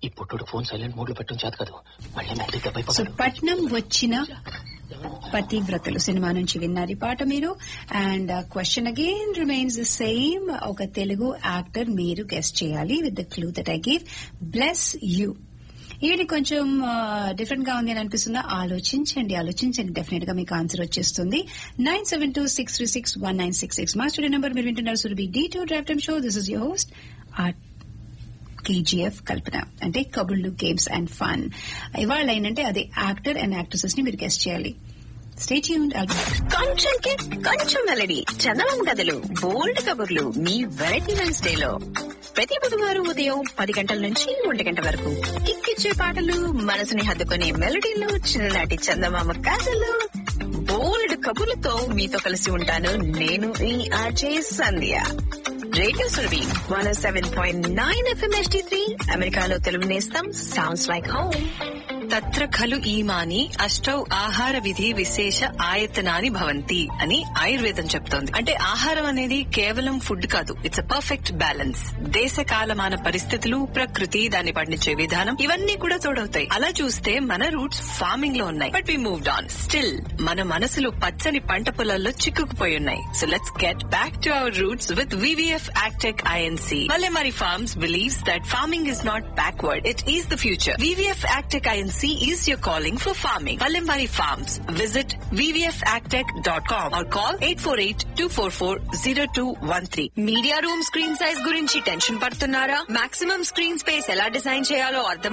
ఈ పుట్టుడు phone silent mode లో పెట్టడం చేత కాదు మళ్ళీ మ్యాజిక్ సో దెబ్బైపోతాడు పట్నం వచ్చిన పతివ్రతలు సినిమా నుంచి విన్నారు ఈ పాట మీరు and question again remains the same ఒక తెలుగు యాక్టర్ మీరు గెస్ట్ చేయాలి with the clue that I give bless you ఇది కొంచెం డిఫరెంట్ గా ఉంది అని అనిపిస్తుందా ఆలోచించండి ఆలోచించండి డెఫినెట్ గా మీకు ఆన్సర్ వచ్చేస్తుంది nine seven two six three six one nine six six మా స్టూడియో నెంబర్ మీరు వింటున్నారు Surabhi D two drive time show this is your host art KGF Kalpana అంటే కబుర్లు గేమ్స్ అండ్ ఫన్ ఇవాళ ఏంటంటే అదే యాక్టర్ అండ్ యాక్ట్రెసెస్ ని మీరు గెస్ట్ చేయాలి స్టే ట్యూన్డ్ కొంచెంకి కొంచెం మెలడీ చందనం కథలు బోల్డ్ కబుర్లు మీ వెరైటీ వెన్స్డే లో ప్రతి బుధవారం ఉదయం పది గంటల నుంచి ఒంటి గంట వరకు కిక్కిచ్చే పాటలు మనసుని హద్దుకునే మెలడీలు చిన్ననాటి చందమామ కథలు బోల్డ్ కబుర్లతో మీతో కలిసి ఉంటాను నేను ఈ RJ Sandhya radio Surabhi one seven point nine FM HD three అమెరికాలో తెలుగు నేస్తాం సౌండ్స్ లైక్ హోమ్ తత్ర ఖలు ఈమాని అష్టౌ ఆహార విధి విశేష ఆయతనాని భవంతి అని ఆయుర్వేదం చెప్తోంది అంటే ఆహారం అనేది కేవలం ఫుడ్ కాదు ఇట్స్ అ పర్ఫెక్ట్ బ్యాలెన్స్ దేశ కాలమాన పరిస్థితులు ప్రకృతి దాన్ని పండించే విధానం ఇవన్నీ కూడా తోడవుతాయి అలా చూస్తే మన రూట్స్ ఫార్మింగ్ లో ఉన్నాయి but we moved on still మన మనసులు పచ్చని పంట పొలాల్లో చిక్కుకుపోయి ఉన్నాయి so let's get back to our roots with VVF agtech INC Valemari Farms believes that farming is not backward, it is the future. VVF Agtech INC is your calling for farming. Valemari Farms. Visit vvfagtech.com or call 848-244-0213. Media room screen size గురించి tension పడుతున్నారా maximum screen space ఎలా design చేయాలో అర్థం